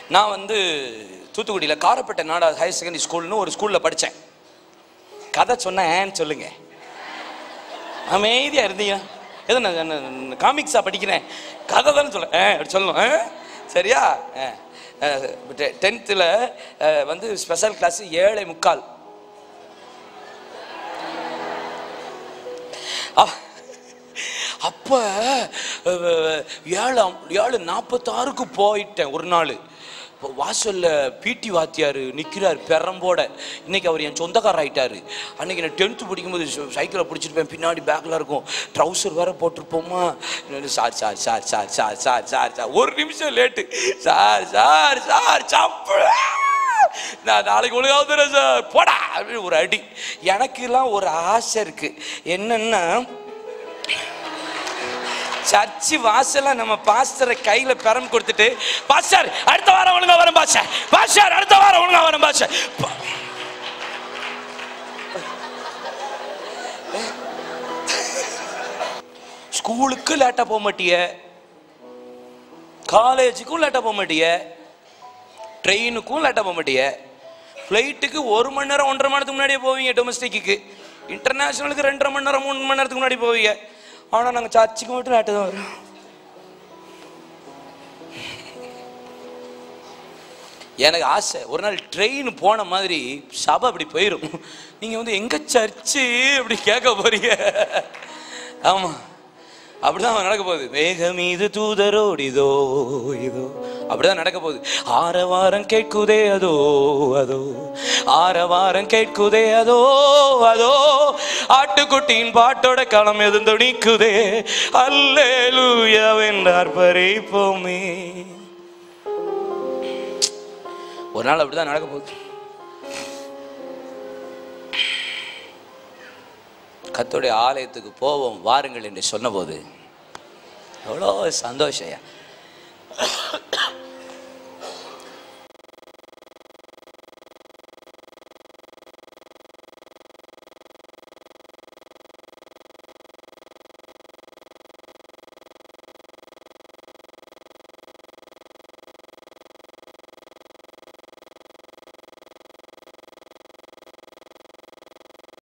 நான் வந்து தூத்துக்குடியில் காரப்பேட்டை நாடா ஹையர் செகண்டரி ஸ்கூல்னு ஒரு ஸ்கூலில் படித்தேன் கதை சொன்னேன் சொல்லுங்க அமைதியாக இருந்தீங்க ஏதோ நான் காமிக்ஸாக படிக்கிறேன் கதை தானே சொல்ல ஆ அப்படி சொல்லணும் ஆ? சரியா டென்த்தில் வந்து ஸ்பெஷல் கிளாஸ் ஏழை முக்கால் அ- அப்ப அஹ், ஏழு ஏழு நாற்பத்தாறுக்கு போயிட்டேன் ஒரு நாள் இப்போ வாசல்ல பிடி வாத்தியார் நிற்கிறார் பெரம்போட இன்னைக்கு அவர் என் சொந்தக்காரர் ஆயிட்டாரு அன்னைக்கு நான் டென்த்து படிக்கும்போது ச- சைக்கிளை பிடிச்சிருப்பேன் பின்னாடி பேக்கில் இருக்கும் ட்ரௌசர் வேற போட்டிருப்போமா sir sir sir sir sir sir sir sir ஒரு நிமிஷம் லேட்டு சார் சார் சார் சப்பு நான் நாளைக்கு ஒழுங்காக வந்துடுறேன் சார் போடா அப்படின்னு ஒரு அடி எனக்கெல்லாம் ஒரு ஆசை இருக்கு என்னன்னா சர்ச்சு வாசல்ல நம்ம பாஸ்டரை கையில பெரம் கொடுத்துட்டு பாஸ்டர் அடுத்த வாரம் ஒழுங்கா வரும் பாஸ்டர் பாஸ்டர் அடுத்த வாரம் ஒழுங்கா வரும் பாஸ்டர் பா- ஸ்கூலுக்கு லேட்டா போக மாட்டிய காலேஜுக்கும் லேட்டா போக மாட்டிய ட்ரெயினுக்கும் லேட்டா போக மாட்டிய ஃப்ளைட்டுக்கு ஒரு மணி நேரம் ஒன்றரை மணி நேரத்துக்கு முன்னாடியே போவீங்க டொமஸ்டிக்கு இன்டர்நேஷனலுக்கு ரெண்டரை மணி நேரம் மூணு மணி நேரத்துக்கு முன்னாடி போவீங்க ஆனால் நாங்கள் சர்ச்சுக்கு மட்டும் லேட்டு தான் வரோம் எனக்கு ஆசை ஒரு நாள் ட்ரெயின் போன மாதிரி சபை அப்படி போயிடும் நீங்கள் வந்து எங்கே சர்ச்சு அப்படி கேட்க போறீங்க ஆமாம் அப்படிதான் நடக்க போகுது மேகம் மீது தூதரோடு இதோ இதோ அப்படிதான் நடக்க போகுது ஆரவாரம் கேட்குதே அதோ அதோ ஆரவாரம் கேட்குதே அதோ அதோ ஆட்டுக்குட்டியின் பாட்டோட களம் எதுந்தோ நிற்குதே அல்லேலூயா வென்றார் பறிப்போமே ஒரு நாள் அப்படிதான் நடக்க போகுது கர்த்தருடைய ஆலயத்துக்கு போவோம் வாருங்கள் என்று சொன்னபோது எவ்வளோ சந்தோஷம்